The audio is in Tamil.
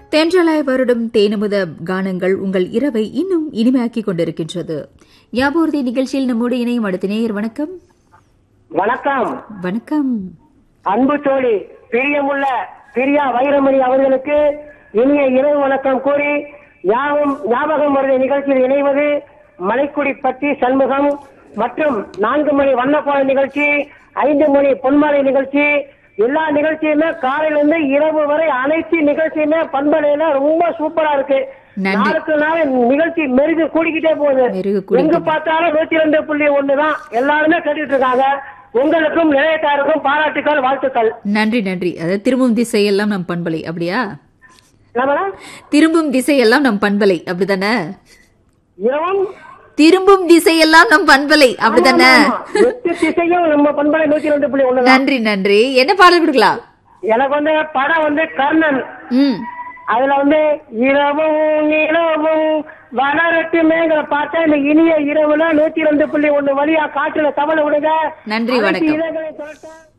தென்றலாய் வருடும் தேனமுத கானங்கள் உங்கள் இரவை இன்னும் இனிமையாக்கிக் கொண்டிருக்கின்றது ஞாபூர்தி நிகழ்ச்சியில் நம்மோடு இணையும் அடுத்த நேயர் வணக்கம் வணக்கம் வணக்கம் அன்பு தோழி பிரியமுள்ள பிரியா வைரமணி அவர்களுக்கு இனிய இரவு வணக்கம் கூறி ஞாபகம் ஞாபகம் வருகிற நிகழ்ச்சியில் இணைவது மலைக்குடி பட்டி சண்முகம் மற்றும் நான்கு மணி வண்ணக்கோள நிகழ்ச்சி ஐந்து மணி பொன்மாலை நிகழ்ச்சி எல்லா நிகழ்ச்சியுமே காலையில இருந்து இரவு வரை அனைத்து நிகழ்ச்சியுமே பண்பலையில ரொம்ப சூப்பரா இருக்கு நன்றி. நாளுக்கு நாள் நிகழ்ச்சி மெருகு கூடிக்கிட்டே போகுது மெருகு கூடிக்கிட்டு எங்க பார்த்தாலும் நூத்தி ரெண்டு புள்ளி ஒண்ணுதான் எல்லாருமே கேட்டுட்டு இருக்காங்க உங்களுக்கும் நிலையத்தாருக்கும் பாராட்டுக்கள் வாழ்த்துக்கள் நன்றி நன்றி அதாவது திரும்பும் திசையெல்லாம் நம் பண்பலை அப்படியா நம்மள திரும்பும் திசையெல்லாம் நம் பண்பலை அப்படிதானே இரவும் திரும்பும் திசையெல்லாம் நம் பண்பலை அப்படிதானே ஆமா, எட்டு திசையும் நம்ம பண்பலை நூத்தி ரெண்டு புள்ளி ஒண்ணுதான் நன்றி நன்றி என்ன பாடல் கொடுக்கலாம் எனக்கு வந்து படம் வந்து கர்ணன் ம் அதுல வந்து இரவும் நிலவும் வளரட்டுமேங்கிற பார்த்தா இந்த இனிய இரவுல நூத்தி ரெண்டு புள்ளி ஒண்ணு வழியா காட்டுல தவளை விடுங்க நன்றி, அனைத்து வணக்கம். இதழ்களை சொல்லட்டும்.